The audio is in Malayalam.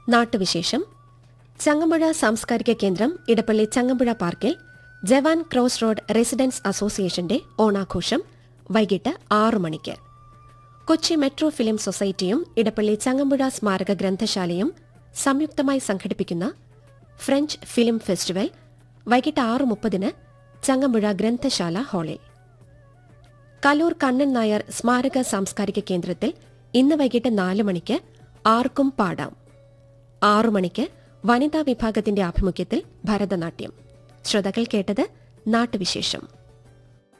നാട്ടുവിശേഷം ചങ്ങമ്പുഴ സാംസ്കാരിക കേന്ദ്രം ഇടപ്പള്ളി ചങ്ങമ്പുഴ പാർക്കിൽ ജവാൻ ക്രോസ് റോഡ് റെസിഡൻസ് അസോസിയേഷന്റെ ഓണാഘോഷം വൈകിട്ട് ആറു മണിക്ക് കൊച്ചി മെട്രോ ഫിലിം സൊസൈറ്റിയും ഇടപ്പള്ളി ചങ്ങമ്പുഴ സ്മാരക ഗ്രന്ഥശാലയും സംയുക്തമായി സംഘടിപ്പിക്കുന്ന ഫ്രഞ്ച് ഫിലിം ഫെസ്റ്റിവൽ വൈകിട്ട് ആറ് മുപ്പതിന് ചങ്ങമ്പുഴ ഗ്രന്ഥശാല ഹാളിൽ കലൂർ കണ്ണൻ നായർ സ്മാരക സാംസ്കാരിക കേന്ദ്രത്തിൽ ഇന്ന് വൈകിട്ട് നാല് മണിക്ക് ആർക്കും പാടാം ആറു മണിക്ക് വനിതാ വിഭാഗത്തിന്റെ ആഭിമുഖ്യത്തിൽ ഭരതനാട്യം ശ്രോതാക്കൾ കേട്ടത് നാട്ടുവിശേഷം